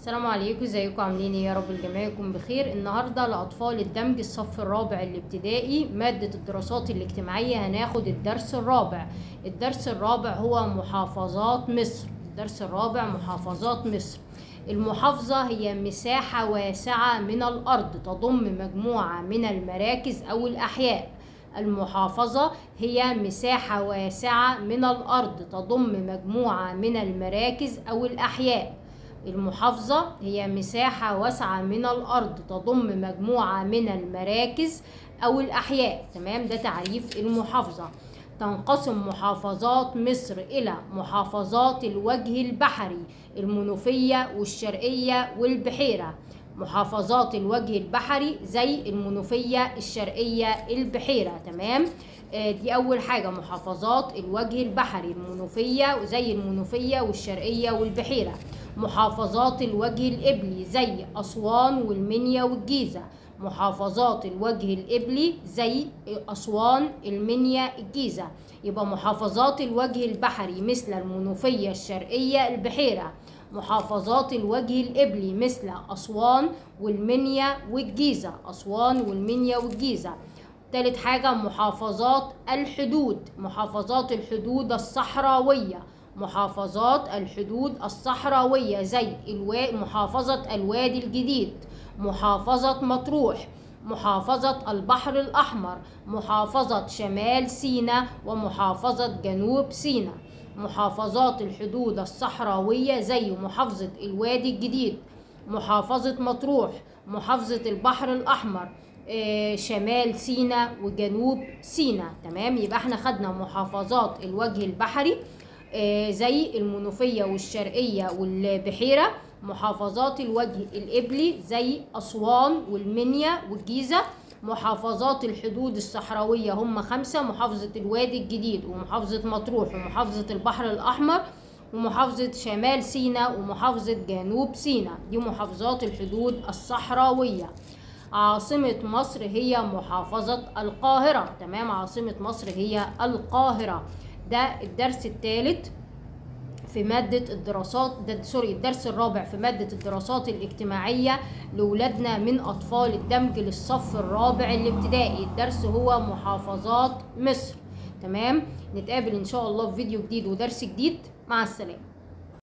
السلام عليكم ازيكم عاملين ايه يا رب الجميع يكون بخير النهارده لاطفال الدمج الصف الرابع الابتدائي ماده الدراسات الاجتماعيه هناخد الدرس الرابع الدرس الرابع هو محافظات مصر الدرس الرابع محافظات مصر المحافظة هي مساحة واسعة من الأرض تضم مجموعة من المراكز أو الأحياء المحافظة هي مساحة واسعة من الأرض تضم مجموعة من المراكز أو الأحياء المحافظة هي مساحة واسعة من الأرض تضم مجموعة من المراكز أو الأحياء تمام ده تعريف المحافظة تنقسم محافظات مصر إلى محافظات الوجه البحري المنوفية والشرقية والبحيرة محافظات الوجه البحري زي المنوفية الشرقية البحيرة تمام آه دي أول حاجة محافظات الوجه البحري المنوفية زي المنوفية والشرقية والبحيرة محافظات الوجه الإبلي زي أسوان والمنيا والجيزة محافظات الوجه الإبلي زي أسوان المنيا الجيزة يبقى محافظات الوجه البحري مثل المنوفية الشرقية البحيرة محافظات الوجه الإبلي مثل أسوان والمنيا والجيزة أسوان والمنيا والجيزة تالت حاجة محافظات الحدود محافظات الحدود الصحراوية محافظات الحدود الصحراوية زي الوا... محافظة الوادي الجديد محافظة مطروح محافظة البحر الأحمر محافظة شمال سيناء ومحافظة جنوب سيناء محافظات الحدود الصحراوية زي محافظة الوادي الجديد محافظة مطروح محافظة البحر الأحمر شمال سيناء وجنوب سيناء تمام يبقى احنا خدنا محافظات الوجه البحري زي المنوفية والشرقية والبحيرة محافظات الوجه الإبلي زي أسوان والمنيا والجيزة محافظات الحدود الصحراوية هم خمسة محافظة الوادي الجديد ومحافظة مطروح ومحافظة البحر الأحمر ومحافظة شمال سيناء ومحافظة جنوب سيناء دي محافظات الحدود الصحراوية عاصمة مصر هي محافظة القاهرة تمام عاصمة مصر هي القاهرة ده الدرس الثالث في مادة الدراسات ده سوري الدرس الرابع في مادة الدراسات الاجتماعية لولادنا من أطفال الدمج للصف الرابع الابتدائي الدرس هو محافظات مصر تمام نتقابل إن شاء الله في فيديو جديد ودرس جديد مع السلامة